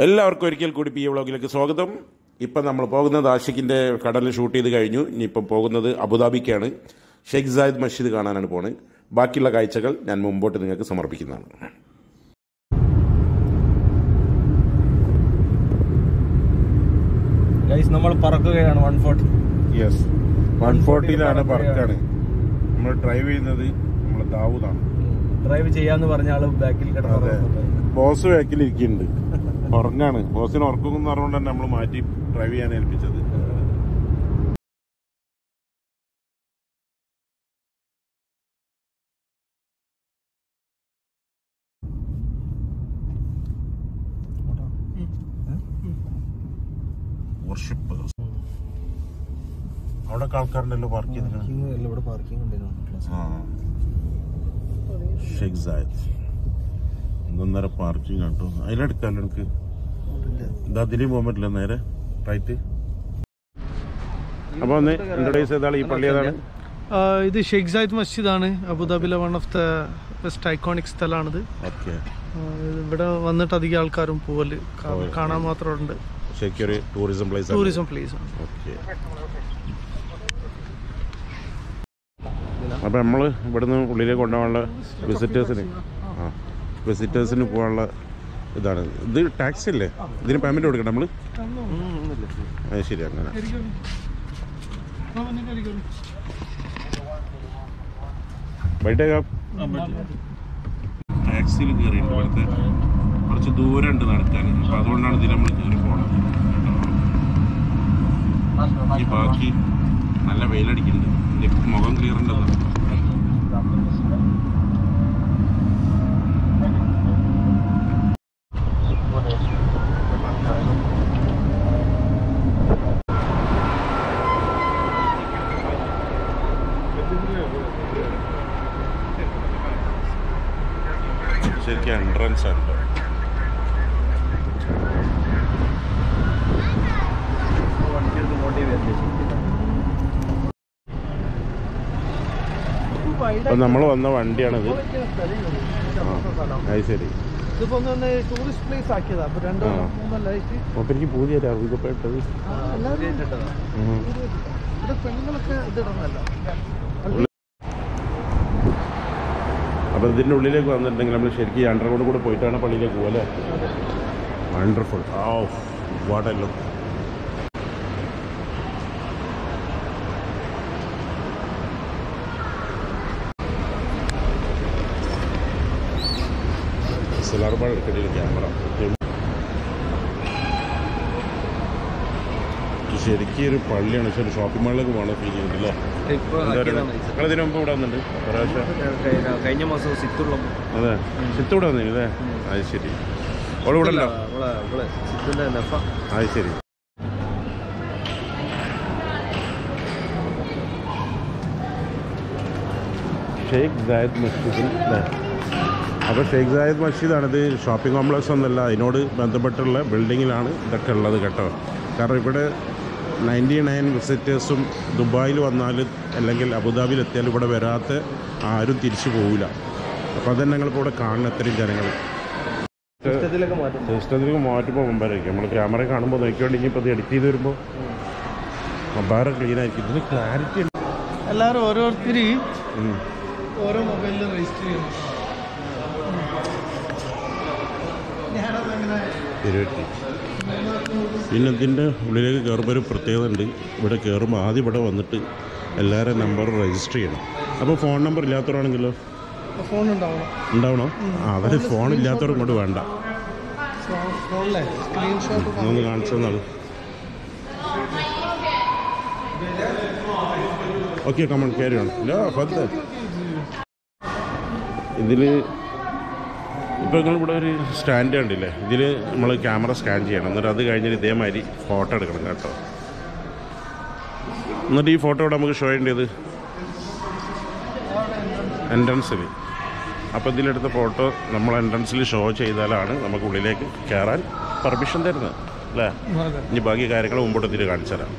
എല്ലാവർക്കും ഒരിക്കൽ കൂടി പി എ വ്ളോഗിലേക്ക് സ്വാഗതം ഇപ്പം നമ്മൾ പോകുന്നത് ആഷിഖിൻ്റെ കടലിൽ ഷൂട്ട് ചെയ്ത് കഴിഞ്ഞു ഇനിയിപ്പം പോകുന്നത് അബുദാബിക്കാണ് ഷെയ്ഖ് സായിദ് മസ്ജിദ് കാണാനാണ് പോണത് ബാക്കിയുള്ള കാഴ്ചകൾ ഞാൻ മുമ്പോട്ട് നിങ്ങൾക്ക് സമർപ്പിക്കുന്നതാണ് ഗൈസ് നമ്മൾ പറക്കുകയാണ് വൺ ഫോർട്ടി യെസ് വൺ ഫോർട്ടിയിലാണ് പറക്കാണ് നമ്മൾ ഡ്രൈവ് ചെയ്യുന്നത് നമ്മൾ ദാവൂദാണ് ഡ്രൈവ് ചെയ്യാന്ന് പറഞ്ഞ ആള് ബാക്കിൽ അതെ കിടന്നു ബോസ് ബാക്കിൽ ഇരിക്കുന്നുണ്ട് ഉറങ്ങാണ് ബോസിന് ഉറക്കുമെന്ന് പറഞ്ഞുകൊണ്ട് തന്നെ നമ്മൾ മാറ്റി ഡ്രൈവ് ചെയ്യാൻ ഏൽപ്പിച്ചത് Worshippers. അവിടെ ആൾക്കാരുണ്ടല്ലോ പാർക്ക് ചെയ്തിട്ട് ഇവിടെ പാർക്കിംഗ് ഉണ്ടായിരുന്നു ഷെയ്ഖ് സായദ് ഒന്നൊന്നര പാർക്കിംഗ് കേട്ടോ അതിലെടുക്കാമല്ലോ എനിക്ക് ഇത് അതിലേ പോകാൻ പറ്റില്ല നേരെ റൈറ്റ് അപ്പൊ ഒന്ന് ഇൻട്രൊഡ്യൂസ് ചെയ്താൽ ഈ പള്ളി ഏതാണ് ആ, ഇത് ഷെയ്ഖ് സായിദ് മസ്ജിദാണ് അബുദാബിയിലെ one of the best iconic സ്ഥലമാണിത് ഓക്കെ ആ, ഇത് ഇവിടെ വന്നിട്ട് അധികം ആൾക്കാരും പോവല് കാ- കാണാൻ മാത്രമുണ്ട് ശരിക്കും ഒരു ടൂറിസം പ്ലേസ് ടൂറിസം പ്ലേസ് ആണ് ഓക്കെ അപ്പൊ നമ്മള് ഇവിടുന്ന് ഉള്ളിലേക്ക് കൊണ്ടുപോകാനുള്ള വിസിറ്റേഴ്സിന് ആ വിസിറ്റേഴ്സിന് പോകാനുള്ള ഇതാണ് ഇത് ടാക്സി അല്ലേ ഇതിന് പേയ്മെന്റ് കൊടുക്കണം നമ്മള് അത് ശരി അങ്ങനെ ബൈട്ടേക്കാം ടാക്സിയിൽ കയറിയിട്ട് ഇവിടുത്തെ കുറച്ച് ദൂരം ഉണ്ട് നടക്കാൻ അപ്പൊ അതുകൊണ്ടാണ് ഇതിൽ നമ്മൾ കയറി പോണത് ഈ ബാക്കി നല്ല വെയിലടിക്കുന്നുണ്ട് ഇതിന്റെ മുഖം ക്ലിയർ ഉണ്ടെന്ന് ശരിക്കും എൻട്രൻസ് ഉണ്ട് അപ്പൊ നമ്മൾ വന്ന വണ്ടിയാണിത് അത് ശരി ഇതിപ്പോ ഒന്ന് ടൂറിസ്റ്റ് പ്ലേസ് ആക്കിയതാ അപ്പൊ രണ്ടോ ആ. മൂന്നല്ലായിട്ട് അപ്പൊ എനിക്ക് പൂജ അറിയിക്കപ്പെട്ടത് എല്ലാവരും ഇവിടെ പെണ്ണുങ്ങളൊക്കെ ഇതിടുന്നല്ല അപ്പൊ ഇതിന്റെ ഉള്ളിലേക്ക് വന്നിട്ടുണ്ടെങ്കിൽ നമ്മൾ ശരിക്കും അണ്ടർഗ്രൗണ്ട് കൂടെ പോയിട്ടാണ് പള്ളിയിലേക്ക് പോകുക അല്ലേ വണ്ടർഫുൾ ആ വാട്ടല്ലോ സിലാർബാൾ എടുക്കേണ്ടി ക്യാമറ ശരിക്കും ഒരു പള്ളിയാണ് പക്ഷെ ഒരു ഷോപ്പിംഗ് മാളിലേക്ക് പോകണം ഫീൽ ചെയ്യുന്നുണ്ട് അല്ലേ നിങ്ങൾ ഇതിനു മുമ്പ് ഇവിടെ വന്നിട്ടുണ്ട് പ്രാവശ്യം കഴിഞ്ഞ മാസം സിത്തുള്ള അതെ ചിത്ത ഇവിടെ വന്നില്ല അല്ലേ അത് ശരി അവൾ ഇവിടെ ഉണ്ടോ സിത്തിന്റെ നഫ അത് ശരി ഷെയ്ഖ് സായദ് മസ്ജിദിൽ അല്ലേ അപ്പോൾ ഷെയ്ഖ് സായദ് മസ്ജിദാണിത് ഷോപ്പിംഗ് കോംപ്ലക്സ് ഒന്നല്ല അതിനോട് ബന്ധപ്പെട്ടുള്ള ബിൽഡിങ്ങിലാണ് ഇതൊക്കെ ഉള്ളത് കേട്ടോ കാരണം ഇവിടെ നയൻറ്റി നയൻ വിസിറ്റേഴ്സും ദുബായിൽ വന്നാൽ അല്ലെങ്കിൽ അബുദാബിയിൽ എത്തിയാൽ ഇവിടെ വരാത്ത ആരും തിരിച്ചു പോവില്ല അപ്പോൾ അതന്നെ ഞങ്ങളിപ്പോൾ ഇവിടെ കാണുന്ന അത്രയും ജനങ്ങൾ സിസ്റ്റത്തിലൊക്കെ മാറ്റും സിസ്റ്റത്തിലേക്ക് മാറ്റുമ്പോൾ മുമ്പായിരിക്കും നമ്മൾ ക്യാമറ കാണുമ്പോൾ നോക്കിയോണ്ടെങ്കിൽ ഇപ്പോൾ ഇത് എഡിറ്റ് ചെയ്ത് വരുമ്പോൾ മൊബൈൽ ക്ലീൻ ആയിരിക്കും ഇതിന് ക്ലാരിറ്റി ഉണ്ട് എല്ലാവരും ഓരോരുത്തര് ഉം. ഓരോ മൊബൈലിൽ രജിസ്റ്റർ ചെയ്യണം ഞാനതങ്ങനെ ഇരുപത്തി പിന്നെ ഇതിൻ്റെ ഉള്ളിലേക്ക് കയറുമ്പോൾ ഒരു പ്രത്യേകത ഉണ്ട് ഇവിടെ കയറുമ്പോൾ ആദ്യം ഇവിടെ വന്നിട്ട് എല്ലാവരുടെ നമ്പർ രജിസ്റ്റർ ചെയ്യണം അപ്പോൾ ഫോൺ നമ്പർ ഇല്ലാത്തവരാണെങ്കിലോ ഫോൺ ഉണ്ടാവണം ഉണ്ടാവണോ ആ അവര് ഫോൺ ഇല്ലാത്തവർ ഇങ്ങോട്ട് വേണ്ട ഫോണിലെ സ്ക്രീൻഷോട്ട് ഒന്ന് കാണിച്ചു തന്നാൾ ഓക്കെ കമൺ ക്യാരി ഓൺ ഇല്ല പത്ത് ഇതിൽ ഇപ്പോൾ നിങ്ങൾ ഇവിടെ ഒരു സ്റ്റാൻഡ് കണ്ടില്ലേ ഇതിൽ നമ്മൾ ക്യാമറ സ്കാൻ ചെയ്യണം എന്നിട്ട് അത് കഴിഞ്ഞിട്ട് ഇതേമാതിരി ഫോട്ടോ എടുക്കണം കേട്ടോ എന്നിട്ട് ഈ ഫോട്ടോ ഇവിടെ നമുക്ക് ഷോ ചെയ്യേണ്ടത് എൻട്രൻസിൽ അപ്പോൾ ഇതിലെടുത്ത ഫോട്ടോ നമ്മൾ എൻട്രൻസിൽ ഷോ ചെയ്താലാണ് നമുക്ക് ഉള്ളിലേക്ക് കയറാൻ പെർമിഷൻ തരുന്നത് അല്ലേ അതെ ഇനി ബാക്കി കാര്യങ്ങൾ മുമ്പോട്ടത്തിൽ കാണിച്ചു തരാം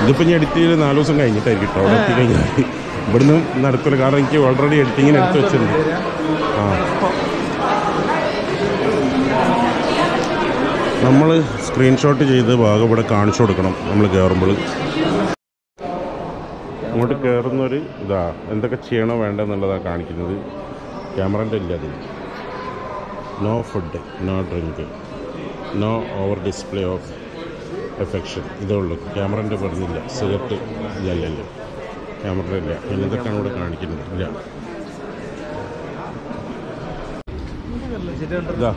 ഇതിപ്പോൾ ഞാൻ എഡിറ്റ് ചെയ്ത് നാല് ദിവസം കഴിഞ്ഞിട്ടായിരിക്കും കേട്ടോ അവിടെ എത്തി കഴിഞ്ഞാൽ ഇവിടുന്ന് നടക്കില്ല കാരണം എനിക്ക് ഓൾറെഡി എഡിറ്റിങ്ങിന് എടുത്ത് വെച്ചിട്ടുണ്ട് ആ നമ്മൾ സ്ക്രീൻഷോട്ട് ചെയ്ത് ഭാഗം ഇവിടെ കാണിച്ചു കൊടുക്കണം നമ്മൾ കയറുമ്പോൾ അങ്ങോട്ട് കയറുന്നൊരു ഇതാ എന്തൊക്കെ ചെയ്യണോ വേണ്ടെന്നുള്ളതാണ് കാണിക്കുന്നത് ക്യാമറൻ്റെ ഇല്ല അത് no food no drink no over display of affection ഇതേ ഉള്ളൂ ക്യാമറൻ്റെ പറഞ്ഞില്ല സിഗരറ്റ് ഇല്ലല്ലോ ക്യാമറ ഇല്ല പിന്നെ ഇതൊക്കെയാണ് ഇവിടെ കാണിക്കുന്നത് ഇല്ല ഇതാ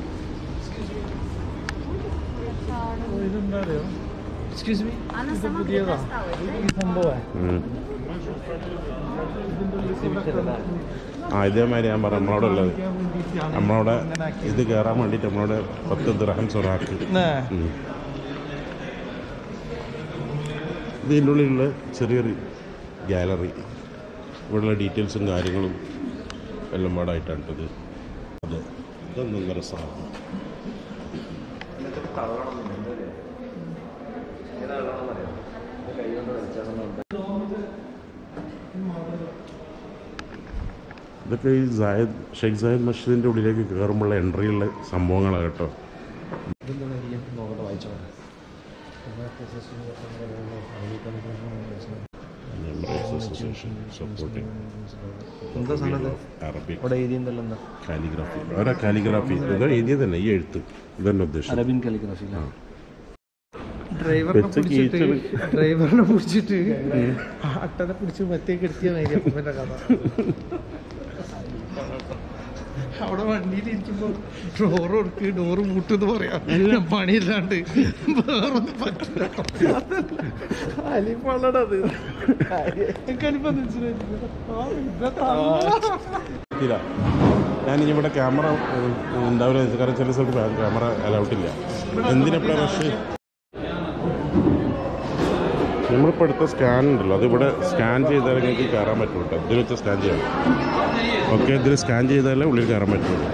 ഇതെന്താ അറിയോ എക്സ്ക്യൂസ് മീ Она ഇത് сама പുതിയതാ предоставила. ഈ സംഭവമാണ് ഉം. ആ ഇതേമാതിരി ഞാൻ പറഞ്ഞു നമ്മളവിടെ ഉള്ളത് നമ്മളവിടെ ഇത് കയറാൻ വേണ്ടിയിട്ട് നമ്മളവിടെ പത്ത് ദിർഹം സൊറാക്ക് ഉം. ഇതിൻ്റെ ഉള്ളിലുള്ള ചെറിയൊരു ഗാലറി ഇവിടെയുള്ള ഡീറ്റെയിൽസും കാര്യങ്ങളും എല്ലാം പാടായിട്ടാണ് ഇത് അതെ ഇതൊന്നും രസമാണ് ഇതൊക്കെ ഈ സായദ് ഷെയ്ഖ് സായദ് മസ്ജിദിൻ്റെ ഉള്ളിലേക്ക് കയറുമ്പോഴുള്ള എൻട്രിയുള്ള സംഭവങ്ങളാണ് കേട്ടോ നോക്കട്ടെ വായിച്ചോ Members Association supporting എന്താ സാധനം ഇത്? അറബിക് ഇവിടെ എഴുതിയുണ്ടല്ലോ എന്താ കാലിഗ്രാഫി അവരാ കാലിഗ്രാഫി ഇത് എഴുതിയതന്നെ ഈ എഴുത്ത് ഇതന്നെ ഉദ്ദേശം അറബിൻ കാലിഗ്രാഫി ഡ്രൈവറിനെ വെച്ച് പിടിച്ചിട്ട് കീച്ചല്. ഡ്രൈവറിനെ പിടിച്ചിട്ട് അട്ടനെ പിടിച്ച് മറ്റേക്ക് എടുത്തിയ മതി അപ്പൻ്റെ കഥ അവിടെ വണ്ടിയിലിരിക്കുമ്പോ ഡോറ് കൊടുക്ക് ഡോറ് മൂട്ടെന്ന് പറയാം എല്ലാം പണിയില്ലാണ്ട് വേറൊന്നും പറ്റില്ല അലിപ്പള്ളടത് എനിക്കനിപ്പോ മനസ്സിലായിട്ടില്ല ആ, ഇതൊക്കെ ഇല്ല ഞാൻ ഇനി ഇവിടെ ക്യാമറ ഉം, ഉണ്ടാവില്ല കാരണം ചില സ്ഥലത്ത് ക്യാമറ അലൗട്ട് ഇല്ല എന്തിനെപ്പോഴാണ് റഷ് നമ്മളിപ്പോൾ എടുത്ത സ്കാൻ ഉണ്ടല്ലോ അതിവിടെ സ്കാൻ ചെയ്താൽ നിങ്ങൾക്ക് കയറാൻ പറ്റുള്ളൂ കേട്ടോ ഇതിൽ വെച്ച് സ്കാൻ ചെയ്യണം ഓക്കെ ഇതിൽ സ്കാൻ ചെയ്താലേ ഉള്ളിൽ കയറാൻ പറ്റുള്ളൂ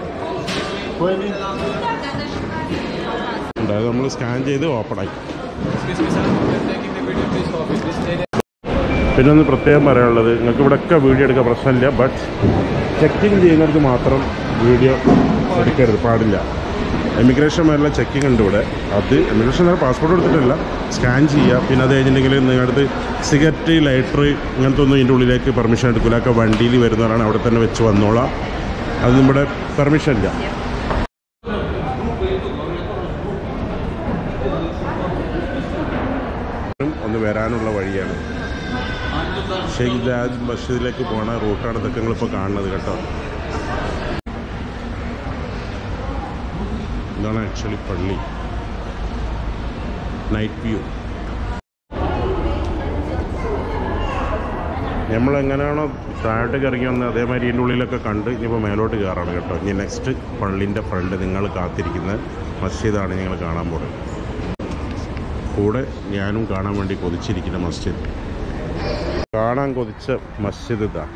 ഉണ്ട് അത് നമ്മൾ സ്കാൻ ചെയ്ത് ഓപ്പൺ ആക്കി പിന്നെ ഒന്ന് പ്രത്യേകം പറയാനുള്ളത് നിങ്ങൾക്ക് ഇവിടെയൊക്കെ വീഡിയോ എടുക്കാൻ പ്രശ്നമില്ല ബട്ട് ചെക്കിങ് ചെയ്യുന്നവർക്ക് മാത്രം വീഡിയോ എടുക്കരുത് പാടില്ല എമിഗ്രേഷൻ മേലുള്ള ചെക്കിംഗ് ഉണ്ട് ഇവിടെ അത് എമിഗ്രേഷൻ പാസ്പോർട്ട് എടുത്തിട്ടില്ല സ്കാൻ ചെയ്യുക പിന്നെ അത് കഴിഞ്ഞിട്ടുണ്ടെങ്കിൽ നിങ്ങളുടെ സിഗരറ്റ് ലൈറ്റർ ഇങ്ങനത്തെ ഒന്നും ഇതിൻ്റെ ഉള്ളിലേക്ക് പെർമിഷൻ എടുക്കില്ല ഒക്കെ വണ്ടിയിൽ വരുന്നവരാണ് അവിടെ തന്നെ വെച്ച് വന്നോളാം അത് നമ്മുടെ പെർമിഷൻ ഇല്ല ഒന്ന് വരാനുള്ള വഴിയാണ് ഷെയ്ഖ് ജാജ് മസ്ജിദിലേക്ക് പോണ റൂട്ടാണ് ഇതൊക്കെ നിങ്ങളിപ്പോൾ കാണുന്നത് കേട്ടോ ഇതാണ് ആക്ച്വലി പള്ളി നൈറ്റ് വ്യൂ നമ്മളെങ്ങനെയാണോ താഴോട്ടേക്ക് ഇറങ്ങി വന്നത് അതേമാതിരി ഇതിൻ്റെ ഉള്ളിലൊക്കെ കണ്ട് ഇനിയിപ്പോൾ മേലോട്ട് കയറാണ് കേട്ടോ ഇനി നെക്സ്റ്റ് പള്ളിൻ്റെ ഫ്രണ്ട് നിങ്ങൾ കാത്തിരിക്കുന്ന മസ്ജിദാണ് ഞങ്ങൾ കാണാൻ പോകുന്നത് കൂടെ ഞാനും കാണാൻ വേണ്ടി കൊതിച്ചിരിക്കുന്ന മസ്ജിദ് കാണാൻ കൊതിച്ച മസ്ജിദ് ഇതാ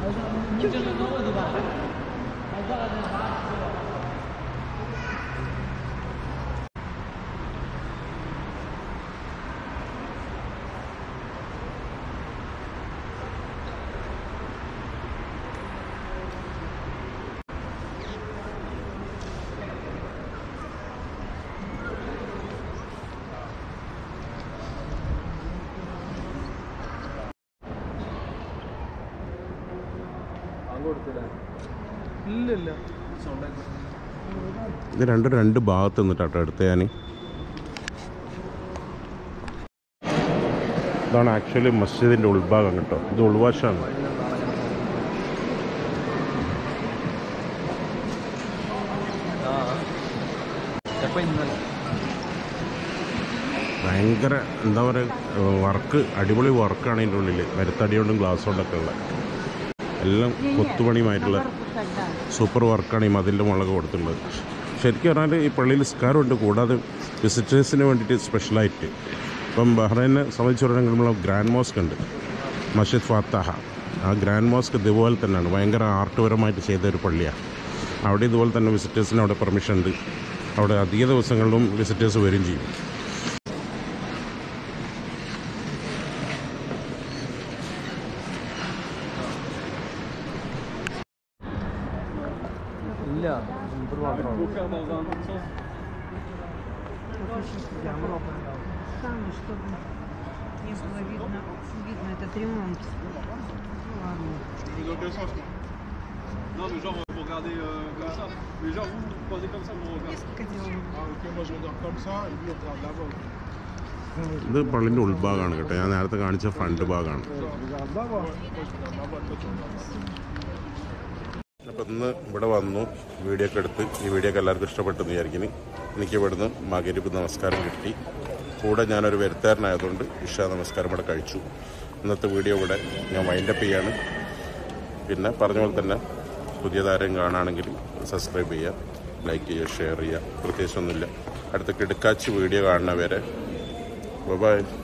ഇല്ല ഇല്ല ഇത് രണ്ടും രണ്ട് ഭാഗത്ത് നിന്നിട്ടാട്ടോ എടുത്ത് ഞാൻ ഇതാണ് ആക്ച്വലി മസ്ജിദിൻ്റെ ഉൾഭാഗം കേട്ടോ ഇത് ഉൾവാശാണ് എപ്പോൾ ഇന്നലെ ഭയങ്കര എന്താ പറയുക വർക്ക് അടിപൊളി വർക്കാണ് ഇതിൻ്റെ ഉള്ളിൽ മരത്തടി കൊണ്ടും ഗ്ലാസ് കൊണ്ടൊക്കെ ഉള്ള എല്ലാം കൊത്തുപണിയുമായിട്ടുള്ള സൂപ്പർ വർക്കാണ് ഈ മതിലിൻ്റെ മുളക് കൊടുത്തുള്ളത് ശരിക്കും പറഞ്ഞാൽ ഈ പള്ളിയിൽ സ്കാറുണ്ട് കൂടാതെ വിസിറ്റേഴ്സിന് വേണ്ടിയിട്ട് സ്പെഷ്യലായിട്ട് ഇപ്പം ബഹ്റൈനെ സംബന്ധിച്ചിടത്തോളം നമ്മൾ ഗ്രാൻഡ് മോസ്ക് ഉണ്ട് മസ്ജിദ് ഫാത്താഹ ആ ഗ്രാൻഡ് മോസ്ക് ഇതുപോലെ തന്നെയാണ് ഭയങ്കര ആർട്ട്പരമായിട്ട് ചെയ്ത ഒരു പള്ളിയാണ് അവിടെ ഇതുപോലെ തന്നെ വിസിറ്റേഴ്സിന് അവിടെ പെർമിഷൻ ഉണ്ട് അവിടെ അധിക ദിവസങ്ങളിലും വിസിറ്റേഴ്സ് വരും ചെയ്യും ഇല്ല സിമ്പിൾ മാത്രമാണ് Самое, чтобы не было видно, видно этот ремонт. Ладно. Non, mais genre, vous regardez euh, comme ça. Mais genre, vous vous posez comme ça, vous regardez. Несколько делал. Ah, ok, moi je regarde comme ça, et lui on regarde là-bas. ഇത് പള്ളിൻ്റെ ഉൾഭാഗമാണ് കേട്ടോ ഞാൻ നേരത്തെ കാണിച്ച front ഭാഗമാണ് Regarde là-bas. Ouais, moi je regarde là-bas, toi tu regardes là. അപ്പം ഇന്ന് ഇവിടെ വന്നു വീഡിയോ ഒക്കെ എടുത്ത് ഈ വീഡിയോ ഒക്കെ എല്ലാവർക്കും ഇഷ്ടപ്പെട്ടെന്ന് വിചാരിക്കുന്നു എനിക്ക് ഇവിടുന്ന് മകരിപ്പ് നമസ്കാരം കിട്ടി കൂടെ ഞാനൊരു വരുത്താരനായതുകൊണ്ട് ഇഷ നമസ്കാരം ഇവിടെ കഴിച്ചു ഇന്നത്തെ വീഡിയോ ഇവിടെ ഞാൻ വൈൻഡപ്പ് ചെയ്യാണ് പിന്നെ പറഞ്ഞ പോലെ തന്നെ പുതിയ താരം കാണുകയാണെങ്കിൽ സബ്സ്ക്രൈബ് ചെയ്യുക ലൈക്ക് ചെയ്യുക ഷെയർ ചെയ്യുക പ്രത്യേകിച്ചൊന്നുമില്ല അടുത്ത കിടക്കാച്ച് വീഡിയോ കാണുന്നവരെ ബൈ